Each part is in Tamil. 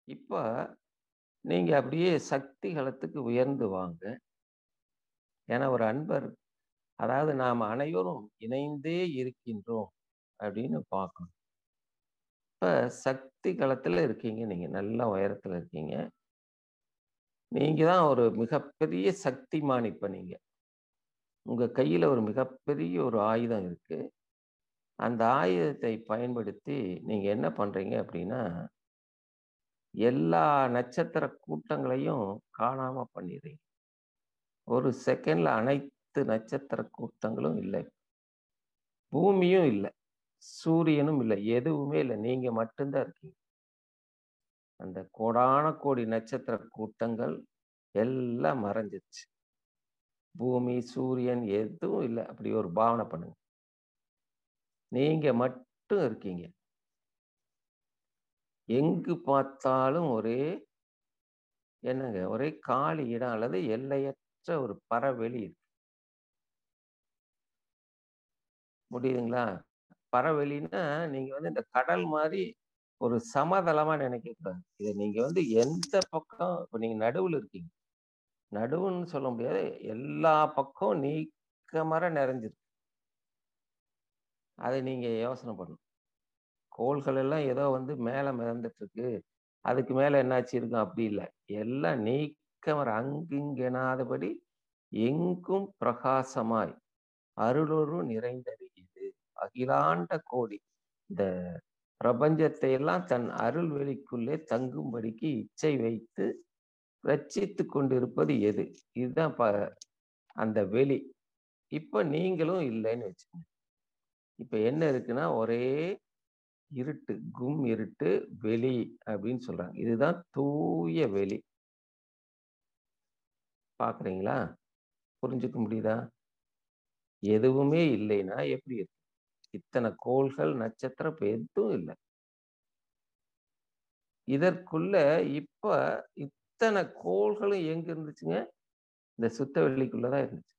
இப்ப நீங்க அப்படியே சக்தி களத்துக்கு உயர்ந்து வாங்க. ஏன்னா ஒரு அன்பர் அதாவது நாம் அனைவரும் இணைந்தே இருக்கின்றோம் அப்படின்னு பார்க்கணும். இப்ப சக்தி களத்துல இருக்கீங்க நீங்க. நல்ல உயரத்துல இருக்கீங்க. நீங்க தான் ஒரு மிகப்பெரிய சக்திமான் இப்ப நீங்க. உங்க கையில ஒரு மிகப்பெரிய ஒரு ஆயுதம் இருக்கு. அந்த ஆயுதத்தை பயன்படுத்தி நீங்க என்ன பண்றீங்க அப்படின்னா எல்லா நட்சத்திர கூட்டங்களையும் காணாம பண்ணிடுறீங்க. ஒரு செகண்ட்ல அனைத்து நட்சத்திர கூட்டங்களும் இல்லை. பூமியும் இல்ல. சூரியனும் இல்ல. எதுவுமே இல்ல. நீங்க மட்டும் தான் இருக்கீங்க. அந்த கோடான கோடி நட்சத்திர கூட்டங்கள் எல்லாம் மறைஞ்சிருச்சு. பூமி, சூரியன் எதுவும் இல்ல. அப்படி ஒரு பாவனை பண்ணுங்க. நீங்க மட்டும் இருக்கீங்க. எங்கு பார்த்தாலும் ஒரே என்னங்க ஒரே காலி இடம் அல்லது எல்லையற்ற ஒரு பரவெளி இருக்கு. முடியுதுங்களா? பரவெளின்னா நீங்க வந்து இந்த கடல் மாரி ஒரு சமதளமா நினைக்கக்கூடாது. இத நீங்க வந்து எந்த பக்கம் இப்ப நீங்க நடுவுல இருக்கீங்க. நடுவுன்னு சொல்ல முடியாது. எல்லா பக்கம் நீக்கமற நிறைஞ்சிருக்கு. அத நீங்க யோசனை பண்ணணும். கோள்கள் எல்லாம் ஏதோ வந்து மேல மிதந்துட்டு இருக்கு. அதுக்கு மேல என்னாச்சு இருக்கும் அப்படி இல்ல. எல்லாம் நீக்கமற அங்கிங்கெனாதபடி எங்கும் பிரகாசமாய் அருளுரு நிறைந்தது இது. அகிலாண்ட கோடி. இந்த பிரபஞ்சத்தை எல்லாம் தன் அருள் வெளிக்குள்ளே தங்கும்படிக்கு இச்சை வைத்து ரட்சித்துக் கொண்டிருப்பது எது? இதுதான் ப அந்த வெளி. இப்ப நீங்களும் இல்லைன்னு வச்சுக்கங்க. இப்ப என்ன இருக்குன்னா ஒரே இருட்டு. கும் இருட்டு, வெளி அப்படின்னு சொல்றாங்க. இதுதான் தூய வெளி. பார்க்குறீங்களா? புரிஞ்சுக்க முடியுதா? எதுவுமே இல்லைன்னா எப்படி இருக்கும்? இத்தனை கோள்கள், நட்சத்திரம் இப்ப எதுவும் இல்ல. இதற்குள்ள இப்ப இத்தனை கோள்களும் எங்க இருந்துச்சுங்க? இந்த சுத்த வெளிக்குள்ள தான் இருந்துச்சு.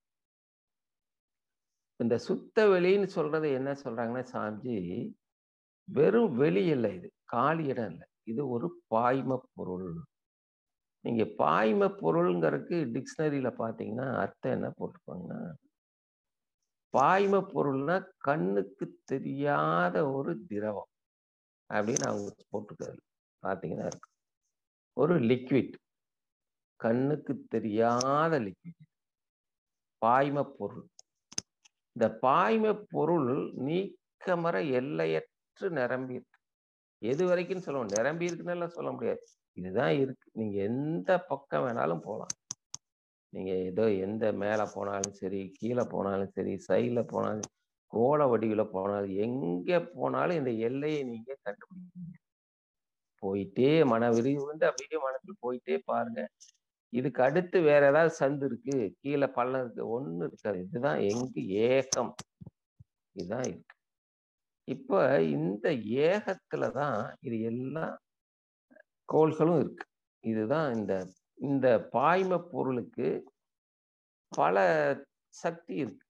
இந்த சுத்த வெளின்னு சொல்றது என்ன சொல்றாங்கன்னா சாமிஜி, வெறும் வெளி இல்ல இது. காலி இடம் இல்ல. இது ஒரு பாய்ம பொருள். நீங்க பாய்ம பொருள்ங்கிறதுக்கு டிக்ஷனரியில பார்த்தீங்கன்னா, அர்த்தம் என்ன போட்டிருப்பாங்கன்னா, பாய்ம பொருள்னா கண்ணுக்கு தெரியாத ஒரு திரவம். அப்படின்னு அவங்க போட்டிருக்காரு. பார்த்தீங்கன்னா இருக்கும். ஒரு லிக்விட். கண்ணுக்கு தெரியாத லிக்விட். பாய்ம பொருள். இந்த பாய்ம பொருள் நீக்கமற எல்லையற்று நிரம்பி இருக்கு. எது வரைக்கும்னு சொல்ல முடியாது. நிரம்பி இருக்குன்னுலாம் சொல்ல முடியாது. இதுதான் இருக்கு. நீங்க எந்த பக்கம் வேணாலும் போலாம். நீங்க ஏதோ எந்த மேல போனாலும் சரி, கீழ போனாலும் சரி, சைடுல போனாலும், கோள வடிவில போனாலும், எங்க போனாலும் இந்த எல்லையை நீங்க கண்டுபிடிப்பீங்க. போயிட்டே மன விரிவுண்டு அப்படியே மனசுல போயிட்டே பாருங்க. இதுக்கு அடுத்து வேற ஏதாவது சந்து இருக்கு. கீழ பள்ளம் இருக்கு. ஒண்ணும் இருக்காது. இதுதான் எங்கு ஏகம். இதுதான் இருக்கு. இப்ப இந்த ஏகத்துல தான் இது எல்லாம் கோள்களும் இருக்கு. இதுதான் இந்த இந்த பாய்ம பொருளுக்கு பல சக்தி இருக்கு.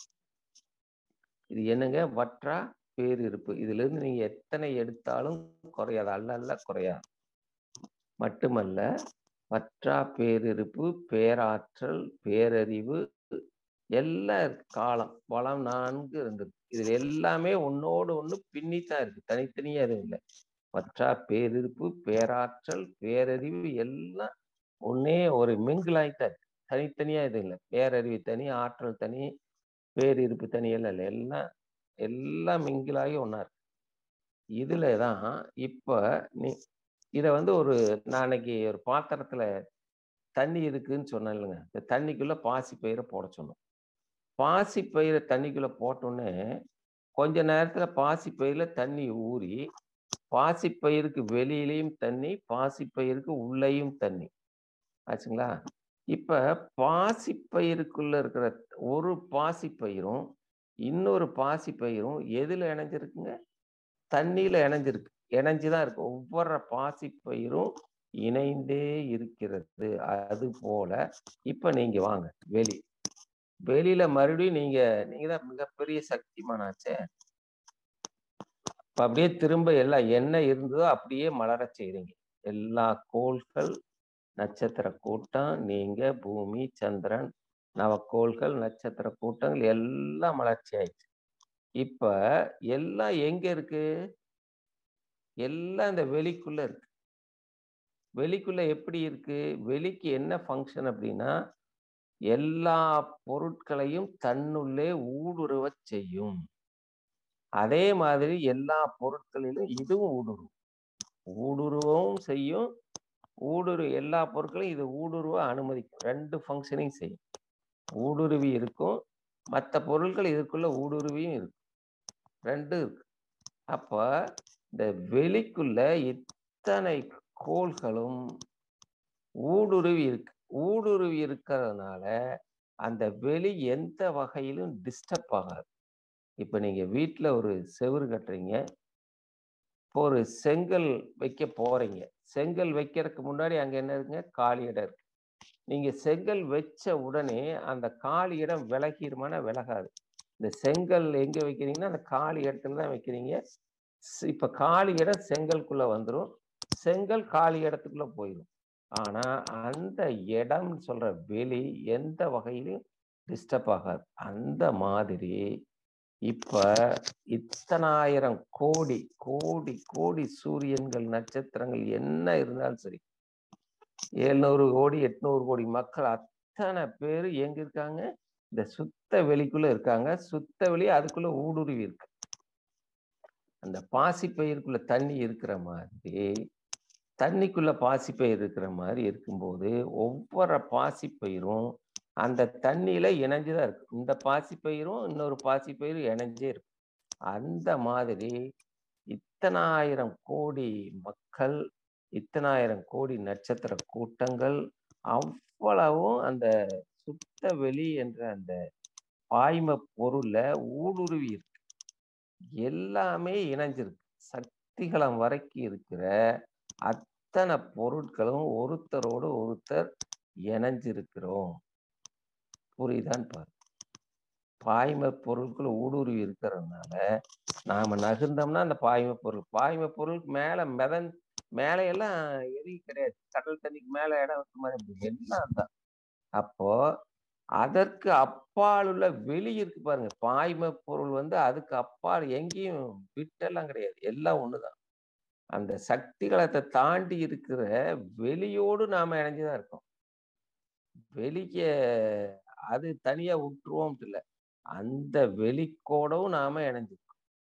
இது என்னங்க? வற்றா பேரிருப்பு. இதிலிருந்து நீங்க எத்தனை எடுத்தாலும் குறையாது. அல்ல அல்ல குறையாது. மட்டுமல்ல, வற்றா பேரிருப்பு, பேராற்றல், பேரறிவு எல்லாம் இருக்கு. காலம், வளம் 4 இருந்திருக்கு. இதுல எல்லாமே ஒண்ணோடு ஒண்ணு பின்னித்தான் இருக்கு. தனித்தனியா எதுவும் இல்ல. வற்றா பேரிருப்பு, பேராற்றல், பேரறிவு எல்லாம் ஒண்ணே ஒரு மிங்கிள் ஆயித்தான் இருக்கு. தனித்தனியா எதுவும் இல்ல. பேரறிவு தனி, ஆற்றல் தனி, பேரிருப்பு தனி எல்லாம் இல்ல. எல்லாம் எல்லாம் மிங்கிள் ஆகி ஒண்ணா இருக்கு. இதுல தான் இப்ப நீ இத வந்து ஒரு நான் அன்னைக்கு ஒரு பாத்திரத்துல தண்ணி இருக்குன்னு சொன்னேன் இல்லங்க. இந்த தண்ணிக்குள்ள பாசி பயிர போட சொன்னோம். பாசி பயிர தண்ணிக்குள்ள போட்டோனே, கொஞ்ச நேரத்துல பாசி பயிர்ல தண்ணி ஊறி, பாசி பயிருக்கு வெளியிலயும் தண்ணி, பாசி பயிருக்கு உள்ளேயும் தண்ணி. ஆச்சுங்களா? இப்ப பாசி பயிருக்குள்ள இருக்கிற ஒரு பாசி பயிரும், இன்னொரு பாசி பயிரும் எதுல இணைஞ்சிருக்குங்க? தண்ணீல இணைஞ்சிருக்கு. இணைஞ்சு தான் இருக்கு. ஒவ்வொரு பாசி பயிரும் இணைந்தே இருக்கிறது. அதுபோல இப்ப நீங்க வாங்க வெளி. வெளியில மறுபடியும் நீங்க நீங்க தான் மிகப்பெரிய சக்திமானாச்சே. இப்ப அப்படியே திரும்ப எல்லாம் என்ன இருந்ததோ அப்படியே மலரச் செய்றீங்க. எல்லா கோள்கள் நட்சத்திர கூட்டம் நீங்க பூமி சந்திரன் நவக்கோள்கள் நட்சத்திர கூட்டங்கள் எல்லாம் வளர்ச்சி ஆயிடுச்சு இப்ப எல்லாம் எங்க இருக்கு எல்லாம் இந்த வெளிக்குள்ள இருக்கு வெளிக்குள்ள எப்படி இருக்கு வெளிக்கு என்ன ஃபங்க்ஷன் அப்படின்னா எல்லா பொருட்களையும் தன்னுள்ளே ஊடுருவ செய்யும் அதே மாதிரி எல்லா பொருட்களிலும் இதுவும் ஊடுருவும் ஊடுருவவும் செய்யும் ஊடுருவ எல்லா பொருட்களையும் இது ஊடுருவ அனுமதிக்கும் ரெண்டு ஃபங்க்ஷனையும் செய்யும் ஊடுருவி இருக்கும் மற்ற பொருட்கள் இதுக்குள்ள ஊடுருவியும் இருக்கும் ரெண்டும் இருக்கு அப்ப இந்த வெளிக்குள்ள இத்தனை கோள்களும் ஊடுருவி இருக்கு ஊடுருவி இருக்கிறதுனால அந்த வெளி எந்த வகையிலும் டிஸ்டர்ப் ஆகாது இப்ப நீங்க வீட்டுல ஒரு செவுரு கட்டுறீங்க இப்போ ஒரு செங்கல் வைக்க போறீங்க செங்கல் வைக்கிறதுக்கு முன்னாடி அங்க என்ன இருக்குங்க காலி இடம் இருக்கு நீங்க செங்கல் வச்ச உடனே அந்த காலி இடம் விலகிருமானா விலகாது இந்த செங்கல் எங்க வைக்கிறீங்கன்னா அந்த காலி இடத்துல தான் வைக்கிறீங்க ஸ்- இப்ப காலி இடம் செங்கல்குள்ள வந்துடும் செங்கல் காலி இடத்துக்குள்ள போயிடும் ஆனா அந்த இடம் சொல்ற வெளி எந்த வகையிலும் டிஸ்டர்ப் ஆகாது அந்த மாதிரி இப்ப இத்தனாயிரம் கோடி கோடி கோடி சூரியன்கள் நட்சத்திரங்கள் என்ன இருந்தாலும் சரி எழுநூறு கோடி எட்நூறு கோடி மக்கள் அத்தனை பேர் எங்க இருக்காங்க இந்த சுத்த வெளிக்குள்ள இருக்காங்க சுத்த வெளி அதுக்குள்ள ஊடுருவி இருக்கு அந்த பாசிப்பயிருக்குள்ள தண்ணி இருக்கிற மாதிரி தண்ணிக்குள்ள பாசிப்பயிர் இருக்கிற மாதிரி இருக்கும்போது ஒவ்வொரு பாசிப்பயிரும் அந்த தண்ணியில இணைஞ்சுதான் இருக்கு இந்த பாசிப்பயிரும் இன்னொரு பாசிப்பயிரும் இணைஞ்சே இருக்கு அந்த மாதிரி இத்தனாயிரம் கோடி மக்கள் இத்தனாயிரம் கோடி நட்சத்திர கூட்டங்கள் அவ்வளவும் அந்த சுத்த வெளி என்ற அந்த பாய்ம பொருள்ல ஊடுருவி இருக்கு எல்லாமே இணைஞ்சிருக்கு சக்திகளம் வரைக்கும் இருக்கிற அத்தனை பொருட்களும் ஒருத்தரோடு ஒருத்தர் இணைஞ்சிருக்கிறோம் புரியுதான்னு பாரு பாய்ம பொருட்கள் ஊடுருவி இருக்கிறதுனால நாம நகர்ந்தோம்னா அந்த பாய்ம பொருள் பாய்ம பொருள் மேல மிதன் மேல எல்லாம் எதுவும் கிடையாது கடல் தண்ணிக்கு மேல இடம் வைக்க மாதிரி இருக்கு. எல்லாம் தான் அப்போ அதற்கு அப்பால் உள்ள வெளி இருக்கு பாருங்க பாய்ம பொருள் வந்து அதுக்கு அப்பால் எங்கேயும் விட்டெல்லாம் கிடையாது எல்லாம் ஒண்ணுதான் அந்த சக்திகளத்தை தாண்டி இருக்கிற வெளியோடு நாம இணைஞ்சுதான் இருக்கோம் வெளிய அது தனியா விட்டுருவோம் இல்ல அந்த வெளிக்கோடவும் நாம இணைஞ்சிருக்கோம்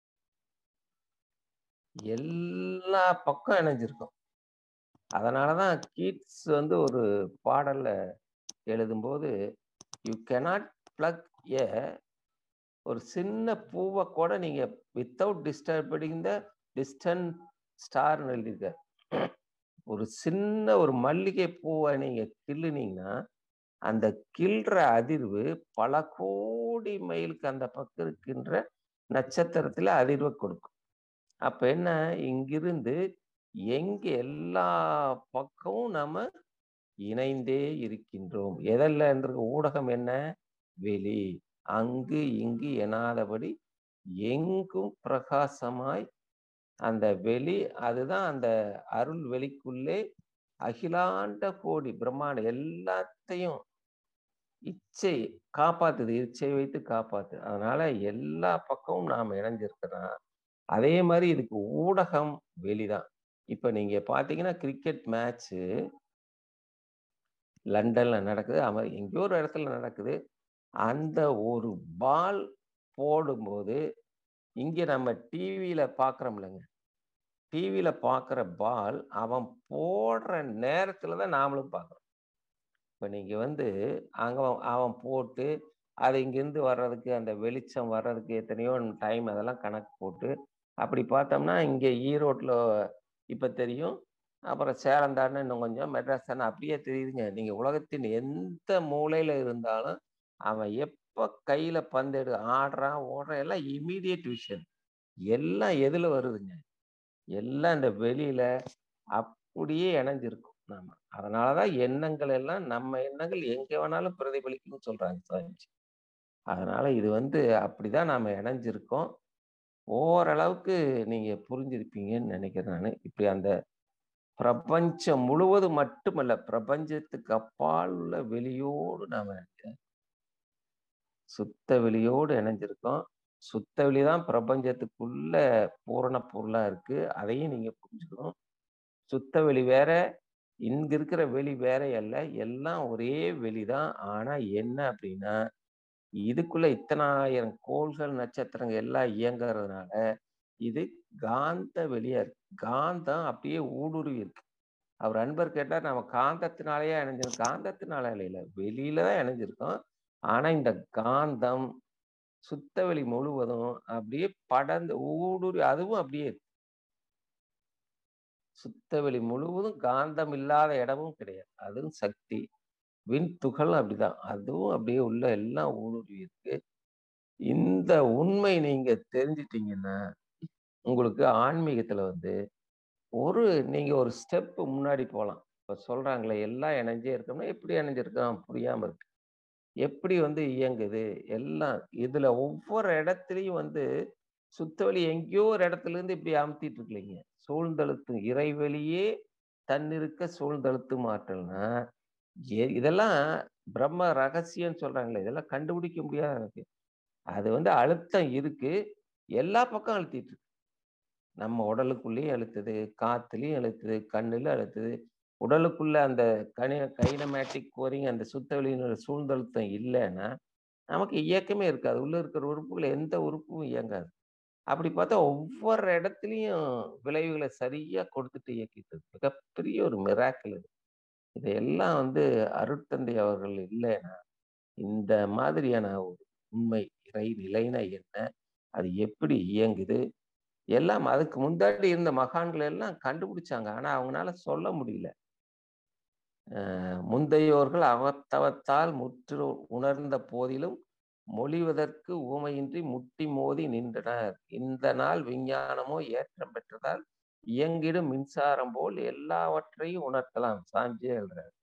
எல்லா பக்கம் இணைஞ்சிருக்கோம் அதனாலதான் கீட்ஸ் வந்து ஒரு பாடல்ல எழுதும்போது யூ cannot பிளக் ஏ ஒரு சின்ன பூவை கூட நீங்க வித்தவுட் டிஸ்டர்பிங் த டிஸ்டன்ட் ஸ்டார்னு எழுதியிருக்காரு ஒரு சின்ன ஒரு மல்லிகை பூவை நீங்க கிள்ளுனீங்கன்னா அந்த கிள்ற அதிர்வு பல கோடி மைலுக்கு அந்த பக்கம் இருக்கின்ற நட்சத்திரத்துல அதிர்வை கொடுக்கும் அப்ப என்ன இங்கிருந்து எங்க எல்லா பக்கமும் நாம இணைந்தே இருக்கின்றோம் எதல்ல இருக்க ஊடகம் என்ன வெளி அங்கு இங்கு எனாதபடி எங்கும் பிரகாசமாய் அந்த வெளி அதுதான் அந்த அருள் வெளிக்குள்ளே அகிலாண்ட கோடி பிரம்மாண்ட எல்லாத்தையும் இச்சை காப்பாத்துது இச்சை வைத்து காப்பாத்து அதனால எல்லா பக்கமும் நாம இணைஞ்சிருக்கிறோம் அதே மாதிரி இதுக்கு ஊடகம் வெளிதான் இப்ப நீங்க பாத்தீங்கன்னா கிரிக்கெட் மேட்ச்சு லண்டன்ல நடக்குது அமெரி எங்கேயோ ஒரு இடத்துல நடக்குது அந்த ஒரு பால் போடும்போது இங்க நம்ம டிவியில பாக்குறோம்லங்க டிவியில பாக்குற பால் அவன் போடுற நேரத்துல தான் நாமளும் பார்க்குறோம் இப்போ நீங்க வந்து அங்க அவன் அவன் போட்டு அது இங்கிருந்து வர்றதுக்கு அந்த வெளிச்சம் வர்றதுக்கு எத்தனையோ டைம் அதெல்லாம் கணக்கு போட்டு அப்படி பார்த்தோம்னா இங்க ஈரோட்ல இப்ப தெரியும் அப்புறம் சேலம் தானே இன்னும் கொஞ்சம் மெட்ராஸ் தானே அப்படியே தெரியுதுங்க நீங்க உலகத்தின் எந்த மூலையில இருந்தாலும் அவன் எப்ப கையில பந்து எடு ஆடுறான் ஓடுறான் எல்லாம் இமீடியட் விஷன் எல்லாம் எதுல வருதுங்க எல்லாம் இந்த வெளியில அப்படியே இணைஞ்சிருக்கும் நாம அதனாலதான் எண்ணங்கள் எல்லாம் நம்ம எண்ணங்கள் எங்க வேணாலும் பிரதிபலிக்கும்னு சொல்றாங்க சாமிஜி அதனால இது வந்து அப்படிதான் நாம இணைஞ்சிருக்கோம் ஓரளவுக்கு நீங்க புரிஞ்சிருப்பீங்கன்னு நினைக்கிறேன் நான் இப்படி அந்த பிரபஞ்சம் முழுவதும் மட்டுமல்ல பிரபஞ்சத்துக்கு அப்பால் உள்ள வெளியோடு நாம சுத்த வெளியோடு இணைஞ்சிருக்கோம் சுத்த வெளிதான் பிரபஞ்சத்துக்குள்ள பூரண பொருளா இருக்கு அதையும் நீங்க புரிஞ்சுக்கணும் சுத்த வெளி வேற இங்க இருக்கிற வெளி வேற அல்ல எல்லாம் ஒரே வெளிதான் ஆனா என்ன அப்படின்னா இதுக்குள்ள இத்தனாயிரம் கோள்கள் நட்சத்திரங்கள் எல்லாம் இயங்குறதுனால இது காந்த வெளியா இருக்கு காந்தம் அப்படியே ஊடுருவி இருக்கு அவர் அன்பர் கேட்டார் நம்ம காந்தத்தினாலேயே இணைஞ்சிருக்கோம் காந்தத்தினால இல்ல வெளியில தான் இணைஞ்சிருக்கோம் ஆனா இந்த காந்தம் சுத்த வெளி முழுவதும் அப்படியே படர்ந்து ஊடுருவி அதுவும் அப்படியே இருக்கு சுத்த வெளி முழுவதும் காந்தம் இல்லாத இடமும் கிடையாது அதுவும் சக்தி விண் துகள் அப்படிதான் அதுவும் அப்படியே உள்ள எல்லாம் ஊடுருவி இருக்கு இந்த உண்மை நீங்க தெரிஞ்சிட்டீங்கன்னா உங்களுக்கு ஆன்மீகத்துல வந்து ஒரு நீங்க ஒரு ஸ்டெப் முன்னாடி போகலாம் இப்ப சொல்றாங்களே எல்லாம் இணைஞ்சே இருக்கோம்னா எப்படி இணைஞ்சிருக்கோம் புரியாம இருக்கு எப்படி வந்து இயங்குது எல்லாம் இதுல ஒவ்வொரு இடத்துலயும் வந்து சுத்தவெளி எங்கேயோ ஒரு இடத்துல இருந்து இப்படி அமுத்திட்டு இருக்கீங்க சூழ்ந்தழுத்தும் இறைவெளியே தன்னிருக்க சூழ்ந்தழுத்து மாற்றல்னா இதெல்லாம் பிரம்ம ரகசியம் சொல்றாங்களே இதெல்லாம் கண்டுபிடிக்க முடியாத இருக்கு அது வந்து அழுத்தம் இருக்கு எல்லா பக்கம் அழுத்திட்டு இருக்கு நம்ம உடலுக்குள்ளேயும் அழுத்துது காத்துலயும் அழுத்துது கண்ணுல அழுத்துது உடலுக்குள்ள அந்த கனி கைனமேட்டிக் கோரிங் அந்த சுத்த வெளியினோட சூழ்ந்தழுத்தம் இல்லைன்னா நமக்கு இயக்கமே இருக்காது உள்ள இருக்கிற உறுப்புகள் எந்த உறுப்பும் இயங்காது அப்படி பார்த்தா ஒவ்வொரு இடத்துலையும் விளைவுகளை சரியா கொடுத்துட்டு இயக்கிட்டு இருக்கு மிகப்பெரிய ஒரு மிராக்கிள் இது இதையெல்லாம் வந்து அருட்தந்தை அவர்கள் இல்லைன்னா இந்த மாதிரியான ஒரு உண்மை இறை நிலைனா என்ன அது எப்படி இயங்குது எல்லாம் அதுக்கு முன்னாடி இருந்த மகான்கள் எல்லாம் கண்டுபிடிச்சாங்க ஆனா அவங்களால சொல்ல முடியல முந்தையோர்கள் அவத்தவத்தால் முற்று உணர்ந்த போதிலும் மொழிவதற்கு ஊமையின்றி முட்டி மோதி நின்றனர் இந்த நாள் விஞ்ஞானமோ ஏற்றம் பெற்றதால் இயங்கிடும் மின்சாரம் போல் எல்லாவற்றையும் உணர்த்தலாம் சாஞ்சியே எழுறார்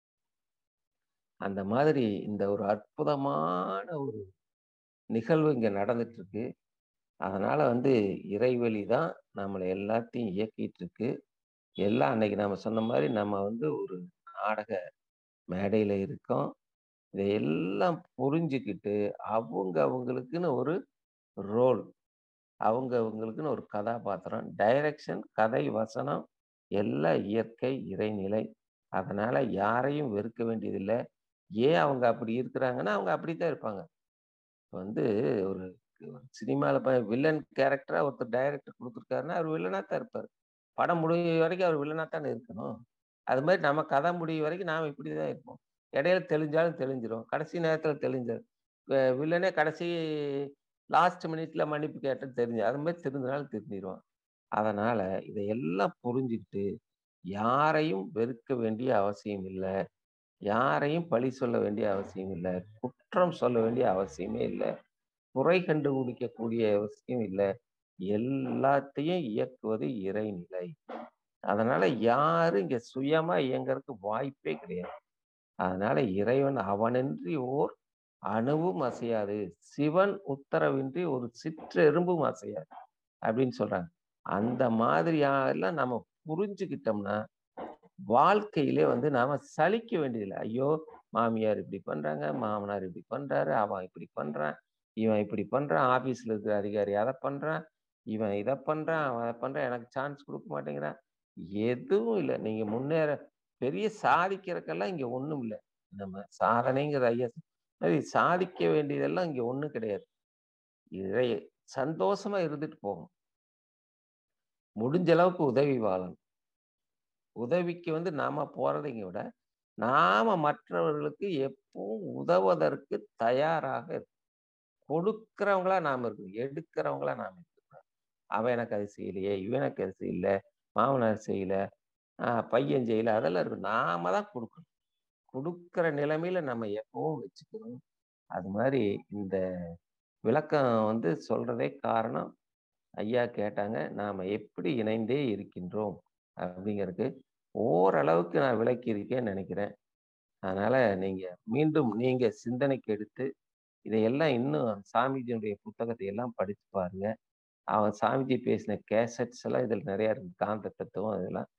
அந்த மாதிரி இந்த ஒரு அற்புதமான ஒரு நிகழ்வு இங்க நடந்துட்டு இருக்கு அதனால வந்து இறைவெளி தான் நம்மளை எல்லாத்தையும் இயக்கிட்டு இருக்கு எல்லாம் அன்னைக்கு நம்ம சொன்ன மாதிரி நம்ம வந்து ஒரு நாடக மேடையில இருக்கோம் இதையெல்லாம் புரிஞ்சுக்கிட்டு அவங்க அவங்களுக்குன்னு ஒரு ரோல் அவங்க அவங்களுக்குன்னு ஒரு கதாபாத்திரம் டைரக்ஷன் கதை வசனம் எல்லாம் இயற்கை இறைநிலை அதனால யாரையும் வெறுக்க வேண்டியதில்லை ஏன் அவங்க அப்படி இருக்கிறாங்கன்னா அவங்க அப்படித்தான் இருப்பாங்க வந்து ஒரு சினிமாவில் வில்லன் கேரக்டரா ஒருத்தர் டைரக்டர் கொடுத்துருக்காருன்னா அவர் வில்லனா தான் இருப்பார் படம் முடிய வரைக்கும் அவர் வில்லனா தானே இருக்கணும் அது மாதிரி நம்ம கதை முடிய வரைக்கும் நாம் இப்படி தான் இருப்போம் இடையில தெளிஞ்சாலும் தெளிஞ்சிரும் கடைசி நேரத்தில் தெளிஞ்சிடும் வில்லனே கடைசி லாஸ்ட் மினிட்ல மன்னிப்பு கேட்டு தெரிஞ்சு அது மாதிரி தெரிஞ்சனாலும் தெரிஞ்சிருவான் அதனால இதையெல்லாம் புரிஞ்சுக்கிட்டு யாரையும் வெறுக்க வேண்டிய அவசியம் இல்லை யாரையும் பழி சொல்ல வேண்டிய அவசியம் இல்லை குற்றம் சொல்ல வேண்டிய அவசியமே இல்லை குறை கண்டுபிடிக்கக்கூடிய அவசியம் இல்லை எல்லாத்தையும் இயக்குவது இறைநிலை அதனால யாரும் இங்க சுயமா இயங்கறதுக்கு வாய்ப்பே கிடையாது அதனால இறைவன் அவனின்றி ஓர் அணுவும் அசையாது சிவன் உத்தரவின்றி ஒரு சிற்றெரும்பும் அசையாது அப்படின்னு சொல்றாங்க அந்த மாதிரியெல்லாம் நம்ம புரிஞ்சுக்கிட்டோம்னா வாழ்க்கையிலே வந்து நாம சலிக்க வேண்டியதில்லை ஐயோ மாமியார் இப்படி பண்றாங்க மாமனார் இப்படி பண்றாரு அவன் இப்படி பண்றான் இவன் இப்படி பண்றான் ஆபீஸ்ல இருக்கிற அதிகாரி அதை பண்றான் இவன் இதை பண்றான் அவன் அதை பண்றான் எனக்கு சான்ஸ் கொடுக்க மாட்டேங்கிறான் எதுவும் இல்லை நீங்க முன்னேற பெரிய சாதிக்கிறதுக்கெல்லாம் இங்க ஒண்ணும் இல்லை நம்ம சாதனைங்கிற ஐயா அது சாதிக்க வேண்டியதெல்லாம் இங்க ஒண்ணும் கிடையாது இதை சந்தோஷமா இருந்துட்டு போகும் முடிஞ்ச அளவுக்கு உதவி வாழணும் உதவிக்கு வந்து நாம போறதைங்க விட நாம மற்றவர்களுக்கு எப்பவும் உதவுவதற்கு தயாராக இருக்கும் கொடுக்கிறவங்களா நாம இருக்கணும் எடுக்கிறவங்களா நாம இருக்கணும் அவன் எனக்கு அது செய்யலையே இவன் எனக்கு அது செய்யல மாமனார் செய்யல ஆஹ் பையன் செய்யல அதெல்லாம் இருக்கும் நாம தான் கொடுக்கணும் கொடுக்குற நிலைமையில நம்ம எப்பவும் வச்சுக்கணும் அது மாதிரி இந்த விளக்கம் வந்து சொல்றதே காரணம் ஐயா கேட்டாங்க நாம எப்படி இணைந்தே இருக்கின்றோம் அப்படிங்கிறதுக்கு ஓரளவுக்கு நான் விளக்கி இருக்கேன்னு நினைக்கிறேன் அதனால நீங்க மீண்டும் நீங்க சிந்தனைக்கு எடுத்து இதையெல்லாம் இன்னும் சாமிஜியுடைய புத்தகத்தை எல்லாம் படிச்சு பாருங்க அவன் சாமிஜி பேசின கேசட்ஸ் எல்லாம் இதில் நிறைய இருக்கு காந்த தத்துவம் இதெல்லாம்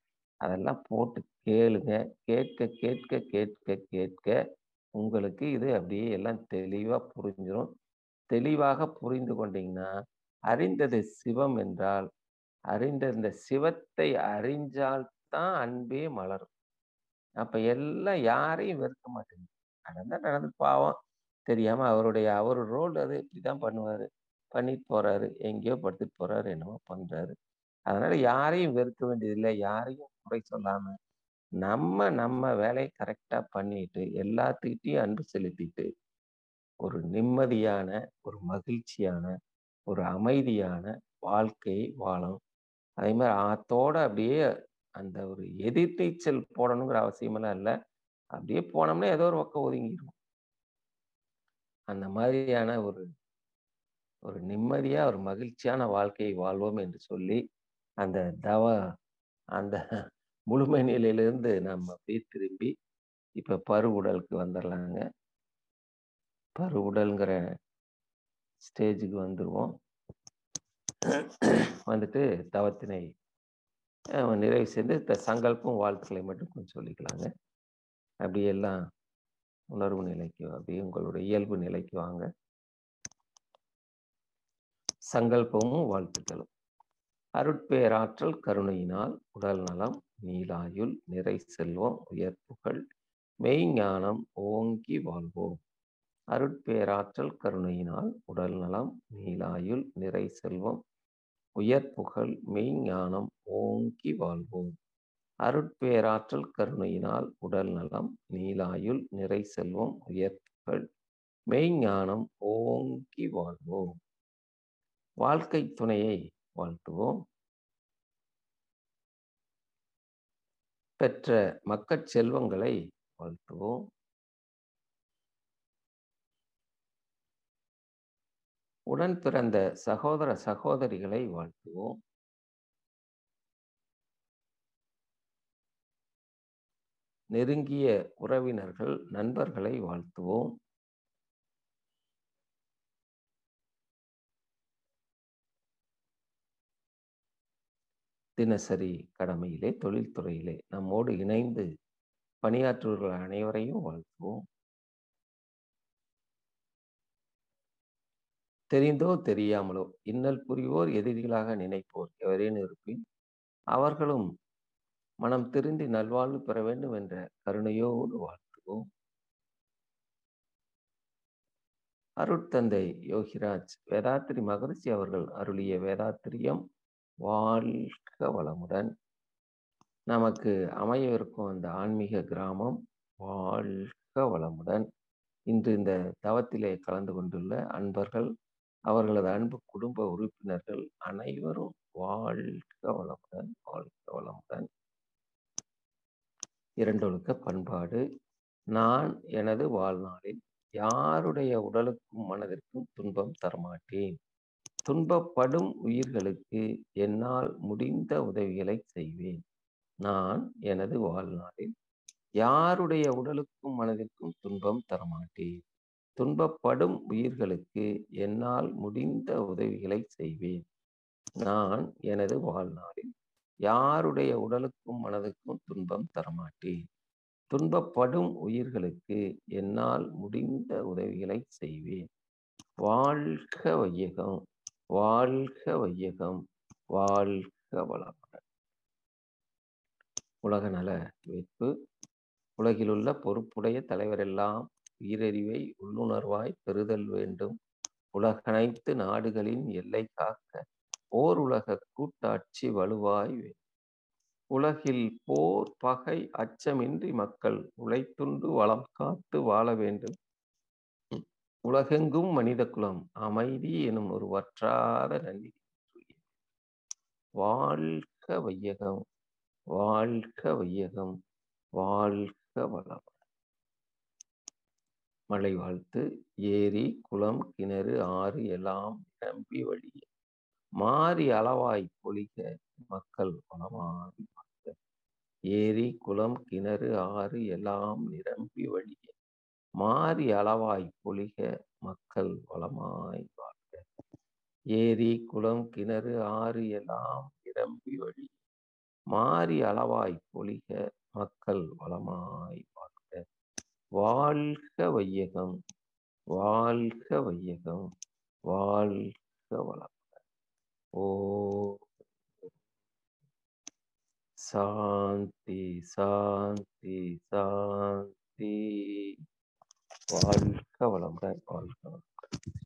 அதெல்லாம் போட்டு கேளுங்க. கேட்க, கேட்க, கேட்க, கேட்க உங்களுக்கு இது அப்படியே எல்லாம் தெளிவா புரிஞ்சிரும். தெளிவாக புரிந்து கொண்டீங்கன்னா, அறிந்தது சிவம் என்றால், அறிந்த இந்த சிவத்தை அறிஞ்சால் தான் அன்பே மலரும். அப்ப எல்லாம் யாரையும் வெறுக்க மாட்டேங்குது. நடந்தா நடந்து பாவம். தெரியாம அவருடைய அவரு ரோல் அது இப்படிதான் பண்ணுவாரு. பண்ணிட்டு போறாரு. எங்கேயோ படுத்துட்டு போறாரு. என்னமோ பண்றாரு. அதனால யாரையும் வெறுக்க வேண்டியதில்ல. யாரையும் குறை சொல்லாம, நம்ம நம்ம வேலைய கரெக்ட்டா பண்ணிட்டு, எல்லாத்துக்கிட்டயும் அன்பு செலுத்திட்டு, ஒரு நிம்மதியான, ஒரு மகிழ்ச்சியான, ஒரு அமைதியான வாழ்க்கையை வாழணும். அதே மாரி ஆத்தோட அப்படியே அந்த ஒரு எதிர்நீச்சல் போடணுங்கிற அவசியமெல்லாம் இல்ல. அப்படியே போனோம்னா ஏதோ ஒரு பக்கம் ஒதுங்கிருவோம். அந்த மாதிரியான ஒரு ஒரு நிம்மதியா, ஒரு மகிழ்ச்சியான வாழ்க்கையை வாழ்வோம் என்று சொல்லி, அந்த தவ அந்த முழுமை நிலையிலிருந்து நம்ம அப்படியே திரும்பி, இப்ப பருவுடலுக்கு வந்துரலாங்க. பருவுடல்ங்கிற ஸ்டேஜுக்கு வந்துருவோம். வந்துட்டு தவத்தினை அ நிறைவு செய்து த சங்கல்பம், வாழ்த்துக்களை மட்டும் கொஞ்சம் சொல்லிக்கலாங்க. அப்படியே எல்லாம் உணர்வு நிலைக்கு அப்படியே உங்களுடைய இயல்பு நிலைக்கு வாங்க. சங்கல்பமும், வாழ்த்துக்களும். அருட்பேராற்றல் கருணையினால் உடல் நலம், நீளாயுள், நிறை செல்வம், உயர் புகழ், மெய்ஞானம் ஓங்கி வாழ்வோம். அருட்பேராற்றல் கருணையினால் உடல் நலம், நீளாயுள், நிறை செல்வம், உயர் புகழ், மெய்ஞானம் ஓங்கி வாழ்வோம். அருட்பேராற்றல் கருணையினால் உடல் நலம், நீளாயுள், நிறை செல்வம், உயர் புகழ், மெய்ஞானம் ஓங்கி வாழ்வோம். வாழ்க்கை துணையை வாழ்த்துவோம். பெற்ற மக்கட் செல்வங்களை வாழ்த்துவோம். உடன் பிறந்த சகோதர, சகோதரிகளை வாழ்த்துவோம். நெருங்கிய உறவினர்கள், நண்பர்களை வாழ்த்துவோம். தினசரி கடமையிலே, தொழில்துறையிலே நம்மோடு இணைந்து பணியாற்றுபவர்கள் அனைவரையும் வாழ்த்துவோம். தெரிந்தோ, தெரியாமலோ இன்னல் புரிவோர், எதிரிகளாக நினைப்போர் எவரேனும் இருப்பின், அவர்களும் மனம் திருந்தி நல்வாழ்வு பெற வேண்டும் என்ற கருணையோடு வாழ்த்துவோம். அருட்தந்தை யோகிராஜ் வேதாத்திரி மகரிஷி அவர்கள் அருளிய வேதாத்திரியம் வாழ்க வளமுடன். நமக்கு அமையவிருக்கும் அந்த ஆன்மீக கிராமம் வாழ்க வளமுடன். இன்று இந்த தவத்திலே கலந்து கொண்டுள்ள அன்பர்கள், அவர்களது அன்பு குடும்ப உறுப்பினர்கள் அனைவரும் வாழ்க வளமுடன், வாழ்க வளமுடன். இரண்டொழுக்க பண்பாடு. நான் எனது வாழ்நாளில் யாருடைய உடலுக்கும், மனதிற்கும் துன்பம் தரமாட்டேன். துன்பப்படும் உயிர்களுக்கு என்னால் முடிந்த உதவிகளை செய்வேன். நான் எனது வாழ்நாளில் யாருடைய உடலுக்கும், மனதிற்கும் துன்பம் தரமாட்டேன். துன்பப்படும் உயிர்களுக்கு என்னால் முடிந்த உதவிகளை செய்வேன். நான் எனது வாழ்நாளில் யாருடைய உடலுக்கும், மனதுக்கும் துன்பம் தரமாட்டேன். துன்பப்படும் உயிர்களுக்கு என்னால் முடிந்த உதவிகளை செய்வேன். வாழ்க வையகம்! வாழ்க வையகம்! வாழ்க வளமுடன்! உலக நல மீட்பு. உலகிலுள்ள பொறுப்புடைய தலைவரெல்லாம் உயிரறிவை உள்ளுணர்வாய் பெறுதல் வேண்டும். உலகனைத்து நாடுகளின் எல்லை காக்க ஓர் உலகக் கூட்டாட்சி வலுவாய் வேண்டும். உலகில் போர், பகை, அச்சமின்றி மக்கள் உழைத்துண்டு வளம் காத்து வாழ வேண்டும். உலகெங்கும் மனித குலம் அமைதி எனும் ஒரு வற்றாத நன்னெறி வாழ்க வையகம்! வாழ்க வையகம்! வாழ்க வளமுடன்! மழை வாழ்த்து. ஏரி, குளம், கிணறு, ஆறு எல்லாம் நிரம்பி வழிய மாரி அளவாய் பொழிக மக்கள் வளமாய் வாழ்க. ஏரி, குளம், கிணறு, ஆறு எல்லாம் நிரம்பி வழிய மாரி அளவாய் பொழிக மக்கள் வளமாய் வாழ்க. ஏரி, குளம், கிணறு, ஆறு எல்லாம் நிரம்பி வழிய மாறி அளவாய் பொழிக மக்கள் வளமாய் வாழ்க வாழ்க வையகம் வாழ்க வையகம் வாழ்க வளம் ஓ சாந்தி சாந்தி சாந்தி வாழ்க வளமுடன் வாழ்க வளமுடன்